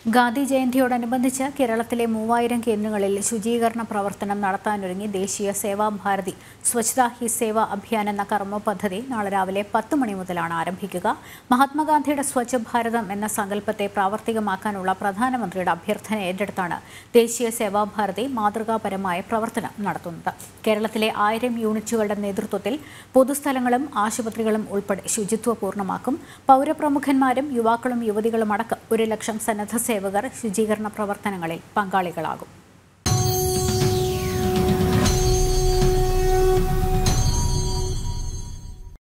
ഗാന്ധി ജയന്തിയോടനുബന്ധിച്ച് കേരളത്തിലെ മൂവായിരം കേന്ദ്രങ്ങളിൽ ശുചീകരണ പ്രവർത്തനം നടത്താനൊരുങ്ങി ദേശീയ സേവാഭാരതി സ്വച്ഛതാ ഹി സേവ അഭിയാൻ എന്ന കർമ്മ പദ്ധതി നാളെ രാവിലെ പത്ത് മണി മുതലാണ് ആരംഭിക്കുക മഹാത്മാഗാന്ധിയുടെ സ്വച്ഛ ഭാരതം എന്ന സങ്കല്പത്തെ പ്രാവർത്തികമാക്കാനുള്ള പ്രധാനമന്ത്രിയുടെ അഭ്യർത്ഥന ഏറ്റെടുത്താണ് ദേശീയ സേവാഭാരതി മാതൃകാപരമായ പ്രവർത്തനം നടത്തുന്നത് കേരളത്തിലെ ആയിരം യൂണിറ്റുകളുടെ നേതൃത്വത്തിൽ പൊതുസ്ഥലങ്ങളും ആശുപത്രികളും ഉൾപ്പെടെ ശുചിത്വപൂർണ്ണമാക്കും പൗരപ്രമുഖന്മാരും യുവാക്കളും യുവതികളും അടക്കം ഒരു ലക്ഷം സന്നദ്ധ സേവകർ ശുചീകരണ പ്രവർത്തനങ്ങളിൽ പങ്കാളികളാകും